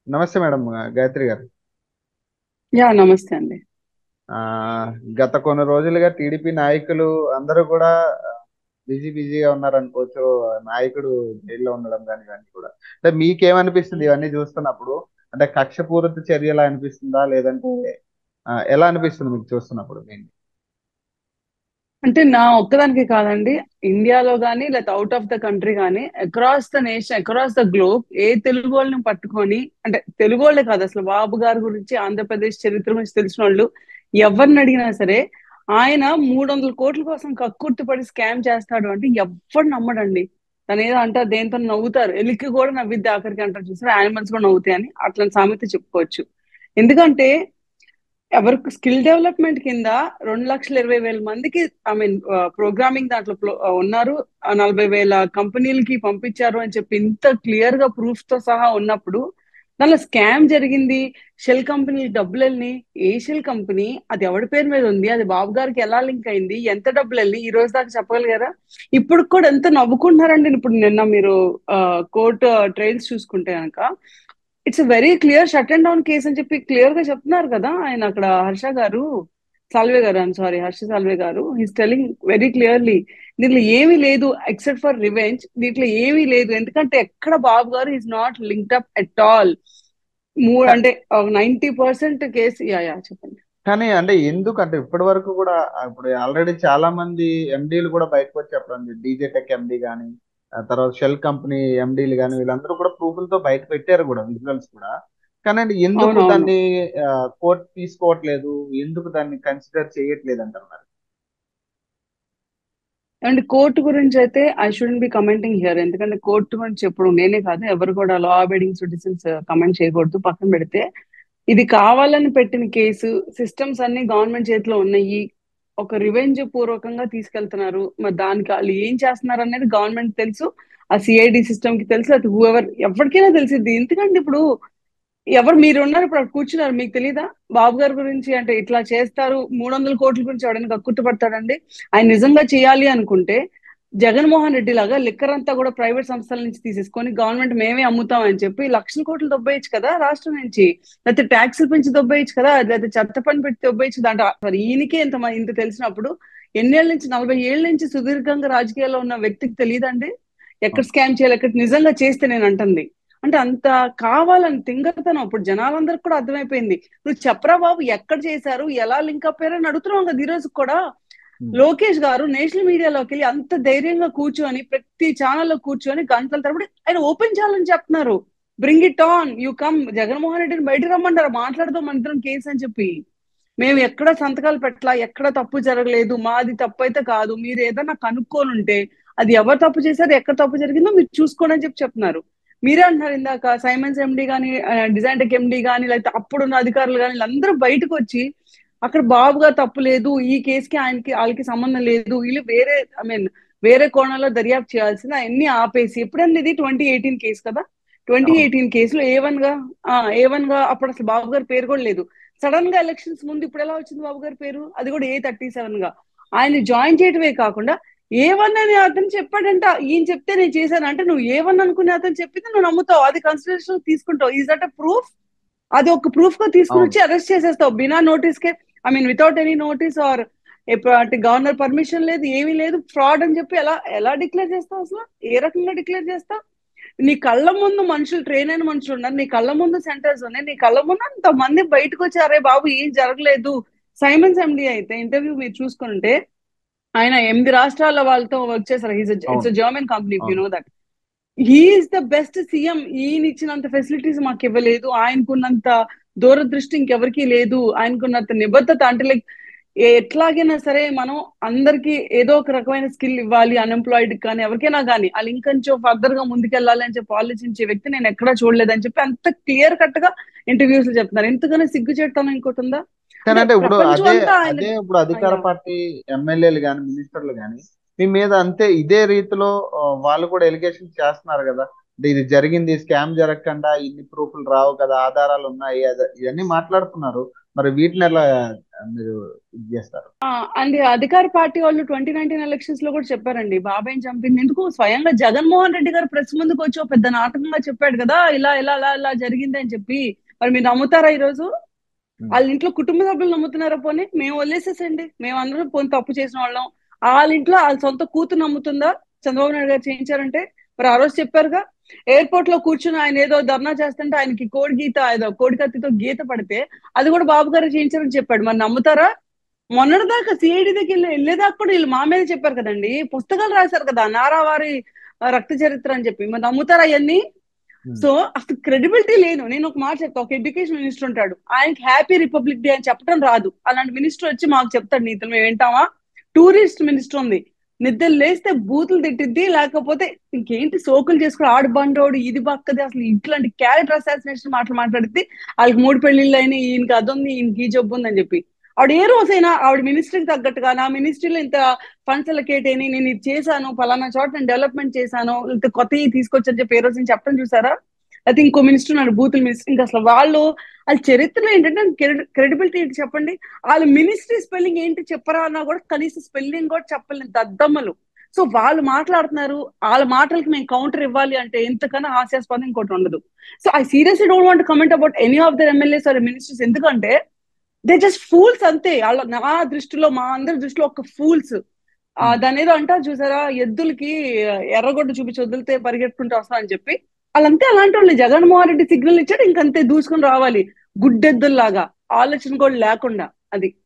నమస్తే మేడం గాయత్రి గారు యా నమస్తే అండి ఆ, గత కొన్ని రోజులుగా టీడీపీ నాయకులు అందరూ కూడా బిజీ బిజీగా ఉన్నారు అనుకోవచ్చు నాయకుడు జైల్లో ఉండడం కానీ ఇవన్నీ కూడా అంటే మీకేమనిపిస్తుంది ఇవన్నీ చూస్తున్నప్పుడు అంటే కక్షపూరిత చర్యలా అనిపిస్తుందా లేదంటే ఆ, ఎలా అనిపిస్తుంది మీకు చూస్తున్నప్పుడు మెయిన్ అంటే నా ఒక్కదానికి కాదండి ఇండియాలో కానీ లేకపోతే అవుట్ ఆఫ్ ద కంట్రీ కానీ across the nation across the globe ఏ తెలుగు వాళ్ళని పట్టుకొని అంటే తెలుగు వాళ్ళే కాదు అసలు బాబు గారి గురించి ఆంధ్రప్రదేశ్ చరిత్ర గురించి తెలిసిన వాళ్ళు ఎవరిని అడిగినా సరే ఆయన మూడు వందల కోట్ల కోసం కక్కుర్తి పడి స్కామ్ చేస్తాడు అంటే ఎవ్వరు నమ్మడండి తను ఏదో అంటారు దేంతో నవ్వుతారు ఎలికి కూడా నవ్విద్ది ఆఖరికి అంటారు చూసారు యానిమల్స్ కూడా నవ్వుతాయి అని అట్లాంటి సామెత చెప్పుకోవచ్చు ఎందుకంటే ఎవరికి స్కిల్ డెవలప్మెంట్ కింద రెండు లక్షల ఇరవై వేల మందికి ఐ మీన్ ప్రోగ్రామింగ్ దాంట్లో ప్లో- ఉన్నారు ఆ నలభై వేల కంపెనీలకి పంపించారు అని చెప్పి ఇంత క్లియర్ గా ప్రూఫ్ తో సహా ఉన్నప్పుడు దానిలో స్కామ్ జరిగింది షెల్ కంపెనీ డబ్బులు వెళ్ళి ఏ షెల్ కంపెనీ అది ఎవరి పేరు మీద ఉంది అది బాబు గారికి ఎలా లింక్ అయింది ఎంత డబ్బులు వెళ్ళి ఈ రోజు దాకా చెప్పగలిగారా ఇప్పుడు కూడా ఎంత నవ్వుకుంటున్నారండి ఇప్పుడు నిన్న మీరు కోర్టు ట్రయల్స్ చూసుకుంటే కనుక it's very clear shut and down case అని చెప్పి క్లియర్ గా చెప్తున్నారు కదా ఆయన అక్కడ హర్ష గారు సాల్వే గారు ఐమ్ సారీ హర్ష సాల్వే గారు హీస్ టెలింగ్ వెరీ క్లియర్లీ దీంట్లో ఏమీ లేదు ఎక్సెప్ట్ ఫర్ రివెంజ్ దీంట్లో ఏమీ లేదు ఎందుకంటే ఎక్కడ బాబు గారు is not linked up at all మూడు అంటే ninety percent case yeah yeah చెప్పండి కానీ అంటే ఎందుకు అంటే ఇప్పటి వరకు కూడా ఇప్పుడు ఆల్రెడీ చాలా మంది ఎండీలు కూడా బయటకు వచ్చి చెప్పడం డీజే టెక్ ఎండి కానీ ఆ తర్వాత షెల్ కంపెనీ ఎండీలు కానీ వీళ్ళందరూ కూడా ప్రూఫ్లతో బయట పెట్టారు కూడా విజువల్స్ కూడా కానీ అంటే ఎందుకు అవునవును దాన్ని కోర్టు తీసుకోవట్లేదు ఎందుకు దాన్ని కన్సిడర్ చేయట్లేదు అంటారు మరి అండ్ కోర్టు గురించి అయితే I shouldn't be commenting here ఎందుకంటే కోర్టు గురించి ఎప్పుడు నేనే కాదు ఎవరు కూడా లా అబైడింగ్ సిటిజన్స్ కమెంట్ చేయకూడదు పక్కన పెడితే ఇది కావాలని పెట్టిన కేసు సిస్టమ్స్ అన్ని గవర్నమెంట్ చేతిలో ఉన్నాయి ఒక రివెంజ్ పూర్వకంగా తీసుకెళ్తున్నారు మరి దానికి వాళ్ళు ఏం చేస్తున్నారు అనేది గవర్నమెంట్ తెలుసు ఆ సిఐడి సిస్టమ్ కి తెలుసు అది ఎవర్ ఎవరికైనా తెలిసింది ఎందుకంటే ఇప్పుడు ఎవరు మీరు ఉన్నారు ఇప్పుడు అక్కడ కూర్చున్నారు మీకు తెలీదా బాబు గారి గురించి అంటే ఇట్లా చేస్తారు మూడు వందల కోట్ల గురించి ఎవడైనా కక్కుర్తుపడతాడండి ఆయన నిజంగా చేయాలి అనుకుంటే జగన్మోహన్ రెడ్డి లాగా లిక్కర్ అంతా కూడా ప్రైవేట్ సంస్థల నుంచి తీసేసుకొని గవర్నమెంట్ మేమే అమ్ముతాం అని చెప్పి లక్షల కోట్లు దొబ్బేయచ్చు కదా రాష్ట్రం నుంచి లేకపోతే ట్యాక్సులు పెంచి దొబ్బేయచ్చు కదా లేకపోతే చెత్త పని పెట్టి దొబ్బేయచ్చు దాంట్లో మరి ఈయనకే ఇంత మ- ఇంత తెలిసినప్పుడు ఎన్నేళ్ళ నుంచి నలభై ఏళ్ళ నుంచి సుదీర్ఘంగా రాజకీయాల్లో ఉన్న వ్యక్తికి తెలియదండి ఎక్కడ స్కామ్ చేయాలి ఎక్కడ నిజంగా చేస్తే నేను అంటుంది అంటే అంత కావాలని తింగతనం అప్పుడు జనాలందరికి కూడా అర్థమైపోయింది నువ్వు చెప్పరా బాబు ఎక్కడ చేశారు ఎలా లింక్ అప్ అయ్యారని అడుగుతున్నాం కదా ఈ రోజు కూడా లోకేష్ గారు నేషనల్ మీడియాలోకి వెళ్ళి అంత ధైర్యంగా కూర్చొని ప్రతి ఛానల్లో కూర్చొని గంటల తరబడి ఆయన ఓపెన్ చేయాలని చెప్తున్నారు bring it on you come Jaganmohan రెడ్డిని బయట రమ్మంటారు మాట్లాడదాం మన ఇద్దరం కేసు అని చెప్పి మేము ఎక్కడ సంతకాలు పెట్టలా ఎక్కడ తప్పు జరగలేదు మాది తప్పు అయితే కాదు మీరు ఏదైనా కనుక్కొని ఉంటే అది ఎవరు తప్పు చేశారు ఎక్కడ తప్పు జరిగిందో మీరు చూసుకోండి అని చెప్పి చెప్తున్నారు మీరే అంటున్నారు ఇందాక సైమన్స్ ఎండి కానీ డిజైన్ టెక్ ఎండి కానీ లేకపోతే అప్పుడున్న అధికారులు కానీ వీళ్ళందరూ బయటకు వచ్చి అక్కడ బాబుగా తప్పు లేదు ఈ కేసుకి ఆయనకి వాళ్ళకి సంబంధం లేదు వీళ్ళు వేరే ఐ మీన్ వేరే కోణంలో దర్యాప్తు చేయాల్సింది అవన్నీ ఆపేసి ఎప్పుడండి ఇది ట్వంటీ ఎయిటీన్ కేసు కదా ట్వంటీ ఎయిటీన్ కేసులో ఏ వన్ గా ఏ వన్ గా అప్పుడు అసలు బాబు గారి పేరు కూడా లేదు సడన్ గా ఎలక్షన్స్ ముందు ఇప్పుడు ఎలా వచ్చింది బాబు గారి పేరు అది కూడా ఏ థర్టీ సెవెన్ గా ఆయన జాయిన్ చేయటమే కాకుండా ఏ వన్ అని అతను చెప్పాడంట ఈయన చెప్తే నేను చేశాను అంటే నువ్వు ఏ వన్ అనుకునే అతను చెప్పింది నువ్వు నమ్ముతావు అది కన్సిడరేషన్ తీసుకుంటావు ఈజ్ దట్ అ ప్రూఫ్ అది ఒక ప్రూఫ్ గా తీసుకుని వచ్చి అరెస్ట్ చేసేస్తావు బినా నోటీస్ కే I mean without any notice or అంటే గవర్నర్ పర్మిషన్ లేదు ఏమీ లేదు ఫ్రాడ్ అని చెప్పి ఎలా ఎలా డిక్లేర్ చేస్తావు అసలు ఏ రకంగా డిక్లేర్ చేస్తావు నీ కళ్ళ ముందు మనుషులు ట్రైన్ అయిన మనుషులు ఉన్నారు నీ కళ్ళ ముందు సెంటర్స్ ఉన్నాయి నీ కళ్ళ ముందు అంత మంది బయటకు వచ్చారే బాబు ఏం జరగలేదు సైమన్స్ ఎండి అయితే ఇంటర్వ్యూ మీరు చూసుకుంటే ఆయన ఎనిమిది రాష్ట్రాల వాళ్ళతో వర్క్ చేశారు it's German company you know that he is the best CM ఈయన ఇచ్చినంత ఫెసిలిటీస్ మాకు ఇవ్వలేదు ఆయనకున్నంత దూరదృష్టి ఇంకెవరికి లేదు ఆయనకున్నంత నిబద్ధత అంటే లైక్ ఎట్లాగైనా సరే మనం అందరికి ఏదో ఒక రకమైన స్కిల్ ఇవ్వాలి అన్ఎంప్లాయిడ్ కానీ ఎవరికైనా కానీ వాళ్ళు ఇంకొంచెం ఫర్దర్ గా ముందుకెళ్ళాలి అని చెప్పి ఆలోచించే వ్యక్తి నేను ఎక్కడా చూడలేదని చెప్పి అంత క్లియర్ కట్ గా ఇంటర్వ్యూస్ లో చెప్తున్నారు ఎంతగానో సిగ్గు చేయటం ఇంకోటి ఉందా కానీ అంటే ఇప్పుడు ప్రపంచం అదే అంతా ఆయన అదే ఇప్పుడు అధికార అయ్యా. పార్టీ ఎమ్మెల్యేలు కానీ మినిస్టర్లు కానీ మీ మీద అంతే ఇదే రీతిలో ఆ, వాళ్ళు కూడా ఎలిగేషన్ చేస్తున్నారు కదా అంటే ఇది జరిగింది స్కామ్ జరగకుండా ఇన్ని ప్రూఫ్లు రావు కదా ఆధారాలు ఉన్నాయి అద- ఇవన్నీ మాట్లాడుతున్నారు మరి వీటిని ఎలా మీరు ఇది చేస్తారు అండ్ అధికార పార్టీ వాళ్ళు ట్వంటీ నైన్టీన్ ఎలక్షన్స్ లో కూడా చెప్పారండి బాబాయ్ చంపింది ఎందుకు స్వయంగా జగన్మోహన్ రెడ్డి గారు ప్రెస్ ముందుకు వచ్చి ఓ పెద్ద నాటకంగా చెప్పాడు కదా ఇలా ఇలా ఇలా ఇలా జరిగింది అని చెప్పి మరి మీరు నమ్ముతారా ఈ రోజు వాళ్ళ ఇంట్లో కుటుంబ సభ్యులు నమ్ముతున్నారా పోనీ మేము వదిలేసేసండి మేము అందరం పోనీ తప్పు చేసిన వాళ్ళం వాళ్ళ ఇంట్లో వాళ్ళ సొంత కూతురు నమ్ముతుందా చంద్రబాబు నాయుడు గారు చేయించారంటే మరి ఆ రోజు చెప్పారుగా ఎయిర్పోర్ట్ లో కూర్చుని ఆయన ఏదో ధర్నా చేస్తుంటే ఆయనకి కోడి గీత ఏదో కోడి కత్తితో గీత పడితే అది కూడా బాబు గారు చేయించారని చెప్పాడు మరి నమ్ముతారా మొన్నటిదాకా సిఐడి దగ్గర వెళ్ళి వెళ్ళేదాకా కూడా వీళ్ళు మా మీద చెప్పారు కదండి పుస్తకాలు రాశారు కదా నారావారి ఆ, రక్త చరిత్ర అని చెప్పి మరి నమ్ముతారా అవన్నీ సో అసలు క్రెడిబిలిటీ లేను నేను ఒక మాట చెప్తా ఒక ఎడ్యుకేషన్ మినిస్టర్ ఉంటాడు ఆయనకి హ్యాపీ రిపబ్లిక్ డే అని చెప్పడం రాదు అలాంటి మినిస్టర్ వచ్చి మాకు చెప్తాడు నీతులు మేము వింటామా టూరిస్ట్ మినిస్టర్ ఉంది నిద్ర లేస్తే బూతులు తిట్టిద్ది లేకపోతే ఇంకేంటి సోకులు చేసుకుని ఆడు బండోడు ఇది పక్కది అసలు ఇట్లాంటి క్యారెక్టర్ అసాసినేషన్ మాటలు మాట్లాడితే వాళ్ళకి మూడు పెళ్లిళ్ళు అయినాయి ఈయనకి అది ఉంది ఈయనకి ఈ జబ్బు ఉంది అని చెప్పి ఆవిడ ఏ రోజైనా ఆవిడ మినిస్ట్రీకి తగ్గట్టుగా నా మినిస్ట్రీలో ఇంత ఫండ్స్ అలకేట్ అయినాయి నేను ఇది చేశాను ఫలానా చోట నేను డెవలప్మెంట్ చేశాను ఇంత కొత్తవి తీసుకొచ్చని చెప్పి ఏ రోజు నేను చెప్పడం చూసారా అయితే ఇంకో మినిస్టర్ నాడు బూతుల మినిస్టర్ ఇంకా అసలు వాళ్ళు వాళ్ళ చరిత్రలో ఏంటంటే క్రెడిబిలిటీ ఏంటి చెప్పండి వాళ్ళ మినిస్ట్రీ స్పెల్లింగ్ ఏంటి చెప్పరా అన్నా కూడా కనీసం స్పెల్లింగ్ కూడా చెప్పలేని దద్దమ్మలు సో వాళ్ళు మాట్లాడుతున్నారు వాళ్ళ మాటలకి మేము కౌంటర్ ఇవ్వాలి అంటే ఎంతకన్నా హాస్యాస్పదం ఇంకోటి ఉండదు so I seriously don't want comment about any of other MLAs or ministers ఎందుకంటే దే జస్ట్ ఫూల్స్ అంతే వాళ్ళ నా దృష్టిలో మా అందరి దృష్టిలో ఒక ఫూల్స్ ఆ దాని ఏదో అంటారు చూసారా ఎద్దులకి ఎర్రగొడ్డ చూపించి వదిలితే పరిగెట్టుకుంటూ వస్తా అని చెప్పి వాళ్ళంతే అలాంటి వాళ్ళు జగన్మోహన్ రెడ్డి సిగ్నల్ ఇచ్చాడు ఇంకంతే దూసుకొని రావాలి గుడ్డెద్దుల్లాగా ఆలోచన కూడా లేకుండా అది